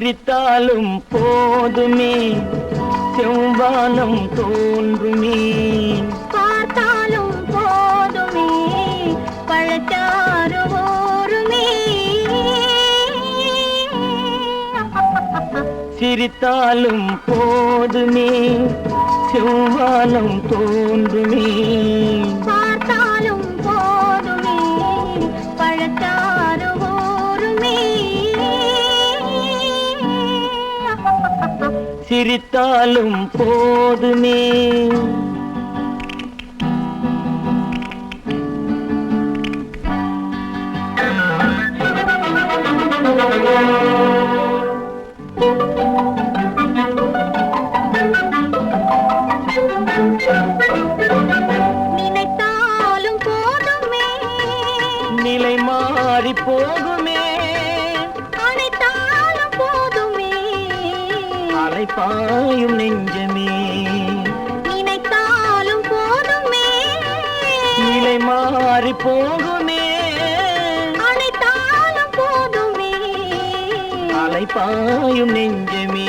சிரித்தாலும் போதுமே செவ்வானம் தோன்றுமே பார்த்தாலும் போதுமே பழச்சாறு ஊருமே சிரித்தாலும் போதுமே செவ்வானம் தோன்றுமே பார்த்தாலும் போதுமே பழச்சாறு ஊருமே சிரித்தாலும் போதுமே நினைத்தாலும் போதுமே நிலை மாறி போகுமே அனைத்தாலும் போதுமே அலைப்பாயும் நெஞ்சமே நினைத்தாலும் போதுமே நிலை மாறி போகுமே அனைத்தாலும் போதுமே அலைப்பாயும் நெஞ்சமே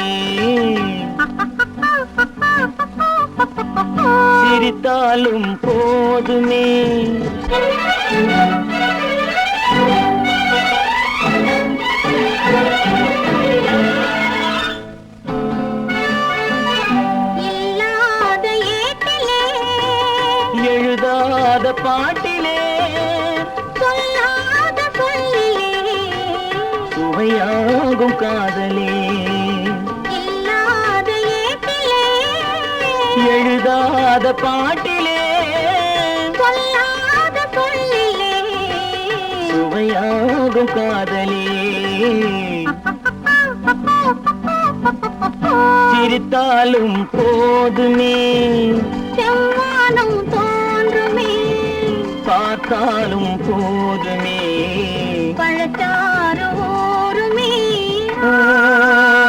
சிரித்தாலும் போதுமே இல்லாத ஏட்டிலே எழுதாத பாட்டிலே சொல்லாத சொல்லிலே சுவையாகும் காதலே இல்லாத ஏட்டிலே எழுதாத பாட்டிலே சொல்லாத சொல்லிலே சுவையாகும் காதலே சிரித்தாலும் போதுமே செவ்வானம் தோன்றுமே பார்த்தாலும் போதுமே பழச்சாறு ஊருமே ஆ